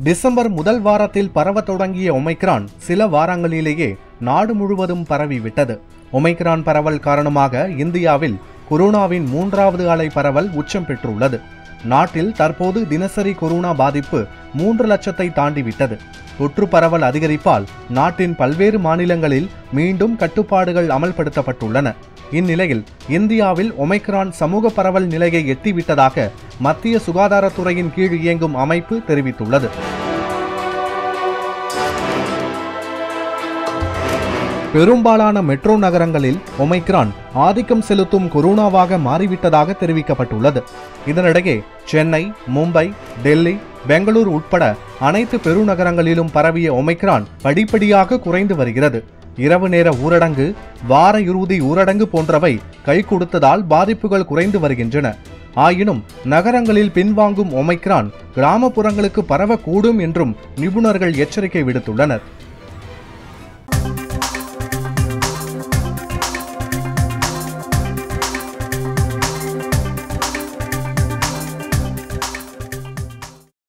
December முதல் வாரத்தில் பரவத் தொடங்கிய ஒமைக்ரான் சில வாரங்களிலேயே நாடு முழுவதும் பரவிவிட்டது ஒமைக்ரான் பரவல் காரணமாக இந்தியாவில் கொரோனாவின் மூன்றாவது அலை பரவல் உச்சம் பெற்றுள்ளது நாட்டில் தற்போது தினசரி கொரோனா பாதிப்பு மூன்று லட்சத்தை தாண்டிவிட்டது தொற்று பரவல் அதிகரிப்பால் நாட்டின் பல்வேறு மாநிலங்களில் மீண்டும் கட்டுப்பாடுகள் அமல்படுத்தப்பட்டுள்ளன இந்நிலையில் இந்தியாவில் ஒமைக்ரான் சமூக பரவல் நிலையை எட்டிவிட்டதாக மத்திய சுகாதாரத்துறையின் கீழ் இயங்கும் அமைப்பு தெரிவித்துள்ளது பெரும்பாலான மெட்ரோ நகரங்களில் ஒமைக்ரான் ஆதிக்கம் செலுத்தும் கொரோனாவாக மாறிவிட்டதாக தெரிவிக்கப்பட்டுள்ளது இதனிடையே சென்னை மும்பை டெல்லி பெங்களூர் உட்பட அனைத்து பெருநகரங்களிலும் பரவிய ஒமைக்ரான் படிப்படியாக குறைந்து வருகிறது இரவு நேர ஊரடங்கு வார இறுதி ஊரடங்கு போன்றவை கை கொடுத்ததால் பாதிப்புகள் குறைந்து வருகின்றன ஆயினும் நகரங்களில் பின்வாங்கும் ஒமைக்ரான் கிராமப்புறங்களுக்கு பரவக்கூடும் என்றும் நிபுணர்கள் எச்சரிக்கை விடுத்துள்ளனர்